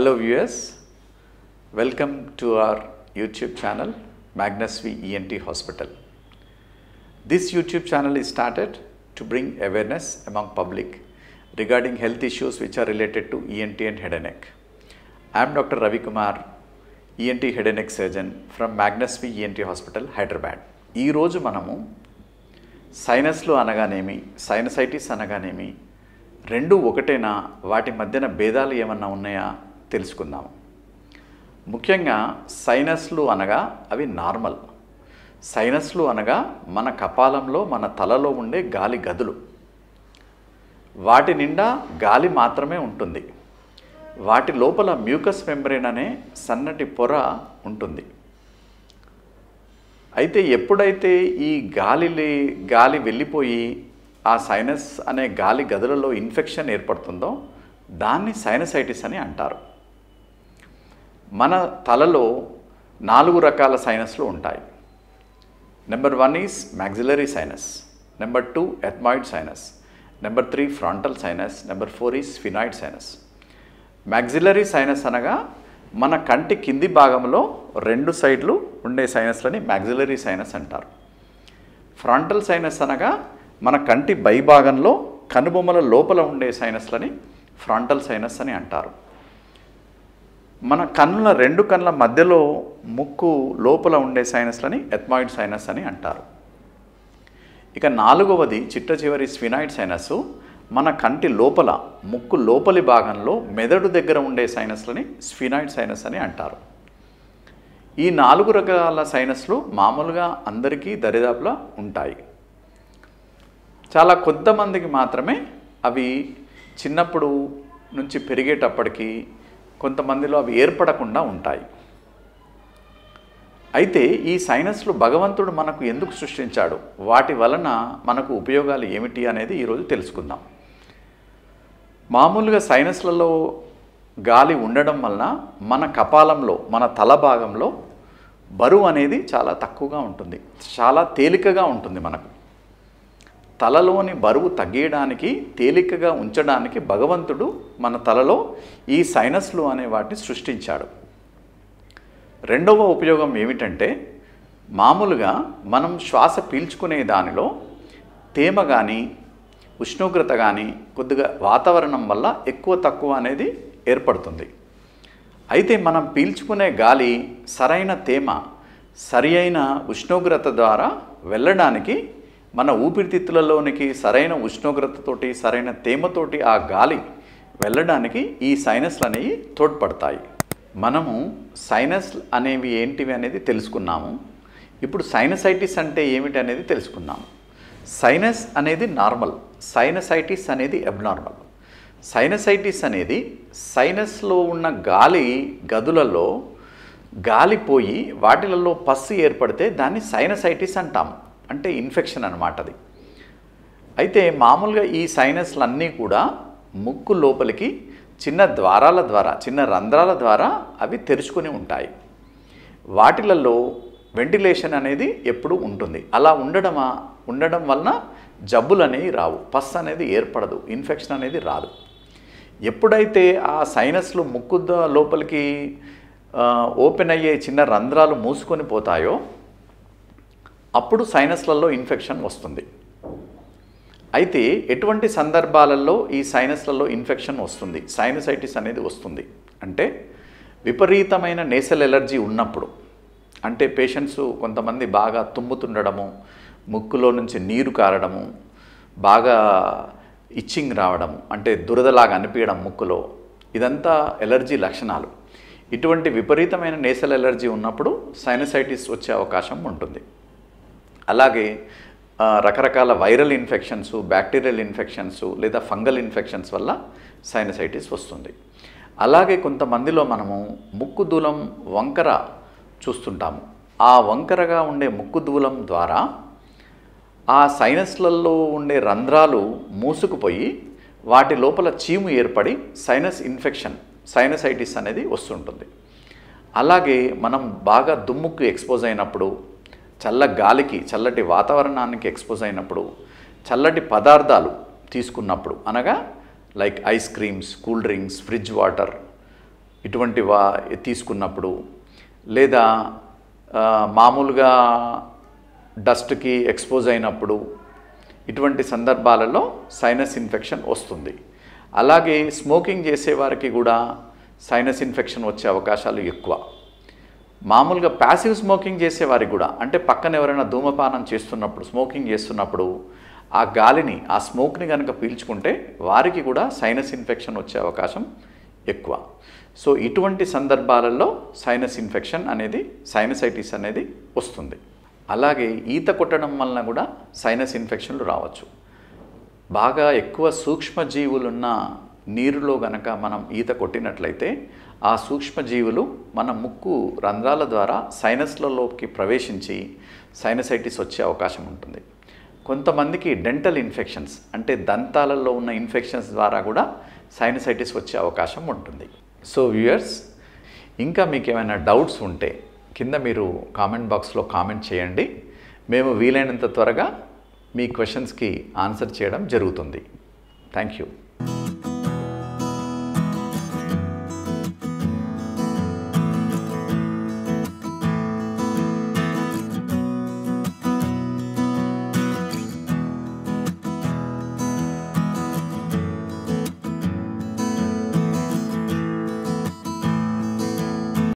Hello viewers, welcome to our YouTube channel Magnus V ENT Hospital. This YouTube channel is started to bring awareness among public regarding health issues which are related to ENT and head and neck. I am Dr. Ravi Kumar, ENT head and neck surgeon from Magnus V ENT Hospital, Hyderabad. ఈ రోజు మనము సైనస్లు అనగానేమి sinusitis అనగానేమి రెండు ఒకటేనా వాటి మధ్యన భేదాలు ఏమన్నా ఉన్నాయా తెలుసుకుందాం ముఖ్యంగా సైనస్లు అనగా అవి నార్మల్ సైనస్లు అనగా మన కపాలంలో మన తలలో ఉండే గాలి గదులు వాటి నిండా గాలి మాత్రమే ఉంటుంది వాటి లోపల మ్యూకస్ మెంబ్రేన్ అనే సన్నటి పొర ఉంటుంది అయితే ఎప్పుడైతే ఈ గాలి లే- గాలి వెళ్ళిపోయి ఆ సైనస్ అనే గాలి గదులలో ఇన్ఫెక్షన్ ఏర్పడుతుందో దాన్ని సైనసైటిస్ అని అంటారు మన తలలో నాలుగు రకాల సైనస్లు ఉంటాయి number one is maxillary sinus number two ethmoid sinus number three frontal sinus number four is sphenoid sinus maxillary sinus అనగా మన కంటి కింది భాగంలో రెండు సైడ్లు ఉండే సైనస్లని మ్యాక్సిలరీ సైనస్ అంటారు ఫ్రంటల్ సైనస్ అనగా మన కంటి పై భాగంలో కనుబొమ్మల లోపల ఉండే సైనస్లని ఫ్రంటల్ సైనస్ అని అంటారు మన కన్నుల రెండు కన్నుల మధ్యలో ముక్కు లోపల ఉండే సైనస్లని ఎథ్మాయిడ్ సైనస్ అని అంటారు ఇక నాలుగవది చిట్ట చివరి స్ఫినాయిడ్ సైనస్ మన కంటి లోపల ముక్కు లోపలి భాగంలో మెదడు దగ్గర ఉండే సైనస్లని స్ఫినాయిడ్ సైనస్ అని అంటారు ఈ నాలుగు రకాల సైనస్లు మామూలుగా అందరికీ దరిదాపులా ఉంటాయి చాలా కొంతమందికి మాత్రమే అవి చిన్నప్పుడు నుంచి పెరిగేటప్పటికి కొంతమందిలో అవి ఏర్పడకుండా ఉంటాయి అయితే ఈ సైనస్లు భగవంతుడు మనకు ఎందుకు సృష్టించాడు వాటి వలన మనకు ఉపయోగాలు ఏమిటి అనేది ఈరోజు తెలుసుకుందాం మామూలుగా సైనస్లలో గాలి ఉండడం వలన మన కపాలంలో మన తల భాగంలో బరువు అనేది చాలా తక్కువగా ఉంటుంది చాలా తేలికగా ఉంటుంది మనకు తలలోని బరువు తగ్గేయడానికి తేలికగా ఉంచడానికి భగవంతుడు మన తలలో ఈ సైనస్లు అనే వాటిని సృష్టించాడు రెండవ ఉపయోగం ఏమిటంటే మామూలుగా మనం శ్వాస పీల్చుకునే దానిలో తేమ కానీ ఉష్ణోగ్రత కానీ కొద్దిగా వాతావరణం వల్ల ఎక్కువ తక్కువ అనేది ఏర్పడుతుంది అయితే మనం పీల్చుకునే గాలి సరైన తేమ సరి అయిన ఉష్ణోగ్రత ద్వారా వెళ్ళడానికి మన ఊపిరితిత్తులలోనికి సరైన ఉష్ణోగ్రతతోటి సరైన తేమతోటి ఆ గాలి వెళ్ళడానికి ఈ సైనస్లు అనేవి తోడ్పడతాయి మనము సైనస్ అనేవి ఏంటివి అనేది తెలుసుకున్నాము ఇప్పుడు సైనసైటిస్ అంటే ఏమిటి అనేది తెలుసుకున్నాము సైనస్ అనేది నార్మల్ సైనసైటిస్ అనేది అబ్నార్మల్ సైనసైటిస్ అనేది సైనస్లో ఉన్న గాలి గదులలో గాలి పోయి వాటిలలో పస్సు ఏర్పడితే దాన్ని సైనసైటిస్ అంటాం అంటే ఇన్ఫెక్షన్ అన్నమాట అది అయితే మామూలుగా ఈ సైనస్లన్నీ కూడా ముక్కు లోపలికి చిన్న ద్వారాల ద్వారా చిన్న రంధ్రాల ద్వారా అవి తెరుచుకొని ఉంటాయి వాటిలలో వెంటిలేషన్ అనేది ఎప్పుడు ఉంటుంది అలా ఉండడమా ఉండడం వలన జబ్బులు అనేవి రావు పస్ అనేది ఏర్పడదు ఇన్ఫెక్షన్ అనేది రాదు ఎప్పుడైతే ఆ సైనస్లు ముక్కు ద- లోపలికి ఆ, ఓపెన్ అయ్యే చిన్న రంధ్రాలు మూసుకొని పోతాయో అప్పుడు సైనస్లలో ఇన్ఫెక్షన్ వస్తుంది అయితే ఎటువంటి సందర్భాలలో ఈ సైనస్లలో ఇన్ఫెక్షన్ వస్తుంది సైనసైటిస్ అనేది వస్తుంది అంటే విపరీతమైన నేసల్ ఎలర్జీ ఉన్నప్పుడు అంటే పేషెంట్స్ కొంతమంది బాగా తుమ్ముతుండడము ముక్కులో నుంచి నీరు కారడము బాగా ఇచ్చింగ్ రావడము అంటే దురదలాగా అనిపించడం ముక్కులో ఇదంతా ఎలర్జీ లక్షణాలు ఇటువంటి విపరీతమైన నేసల్ ఎలర్జీ ఉన్నప్పుడు సైనసైటిస్ వచ్చే అవకాశం ఉంటుంది అలాగే ఆ, రకరకాల వైరల్ ఇన్ఫెక్షన్స్ బ్యాక్టీరియల్ ఇన్ఫెక్షన్స్ లేదా ఫంగల్ ఇన్ఫెక్షన్స్ వల్ల సైనసైటిస్ వస్తుంది అలాగే కొంతమందిలో మనము ముక్కు దూలం వంకర చూస్తుంటాము ఆ వంకరగా ఉండే ముక్కు దూలం ద్వారా ఆ సైనస్లలో ఉండే రంధ్రాలు మూసుకుపోయి వాటి లోపల చీము ఏర్పడి సైనస్ ఇన్ఫెక్షన్ సైనసైటిస్ అనేది వస్తుంటుంది అలాగే మనం బాగా దుమ్ముకు ఎక్స్పోజ్ అయినప్పుడు చల్ల గాలికి చల్లటి వాతావరణానికి ఎక్స్పోజ్ అయినప్పుడు చల్లటి పదార్థాలు తీసుకున్నప్పుడు అనగా like ice creams cool drinks fridge water ఇటువంటి వా తీసుకున్నప్పుడు లేదా ఆ, మామూలుగా డస్ట్కి ఎక్స్పోజ్ అయినప్పుడు ఇటువంటి సందర్భాలలో సైనస్ ఇన్ఫెక్షన్ వస్తుంది అలాగే స్మోకింగ్ చేసేవారికి కూడా సైనస్ ఇన్ఫెక్షన్ వచ్చే అవకాశాలు ఎక్కువ మామూలుగా ప్యాసివ్ స్మోకింగ్ చేసేవారికి కూడా అంటే పక్కన ఎవరైనా ధూమపానం చేస్తున్నప్పుడు స్మోకింగ్ చేస్తున్నప్పుడు ఆ గాలిని ఆ స్మోక్ని కనుక పీల్చుకుంటే వారికి కూడా సైనస్ ఇన్ఫెక్షన్ వచ్చే అవకాశం ఎక్కువ సో ఇటువంటి సందర్భాలలో సైనస్ ఇన్ఫెక్షన్ అనేది సైనసైటిస్ అనేది వస్తుంది అలాగే ఈత కొట్టడం వలన కూడా సైనస్ ఇన్ఫెక్షన్లు రావచ్చు బాగా ఎక్కువ సూక్ష్మజీవులున్న నీరులో గనక మనం ఈత కొట్టినట్లయితే ఆ సూక్ష్మజీవులు మన ముక్కు రంధ్రాల ద్వారా సైనస్లలోకి ప్రవేశించి సైనసైటిస్ వచ్చే అవకాశం ఉంటుంది కొంతమందికి డెంటల్ ఇన్ఫెక్షన్స్ అంటే దంతాలలో ఉన్న ఇన్ఫెక్షన్స్ ద్వారా కూడా సైనసైటిస్ వచ్చే అవకాశం ఉంటుంది సో వ్యూయర్స్ ఇంకా మీకు ఏమైనా డౌట్స్ ఉంటే కింద మీరు కామెంట్ బాక్స్లో కామెంట్ చేయండి మేము వీలైనంత త్వరగా మీ క్వశ్చన్స్కి ఆన్సర్ చేయడం జరుగుతుంది థ్యాంక్ యూ